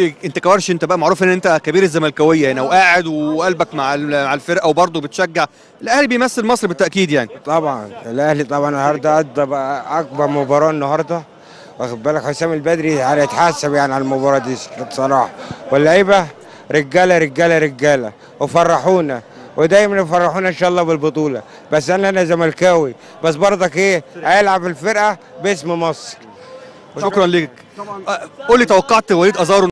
انت كورش انت بقى معروف ان انت كبير الزملكاويه هنا وقاعد وقلبك مع ال- مع الفرقه وبرضه بتشجع الاهلي بيمثل مصر بالتاكيد يعني طبعا الاهلي طبعا النهارده ادى بقى اكبر مباراه النهارده واخد بالك حسام البدري هيتحاسب يعني على المباراه دي بصراحه واللعيبه رجاله رجاله رجاله وفرحونا ودايما يفرحونا ان شاء الله بالبطوله بس انا انا زملكاوي بس برضك ايه هيلعب الفرقه باسم مصر شكرا ليك أه، قول لي توقعت وليد ازارو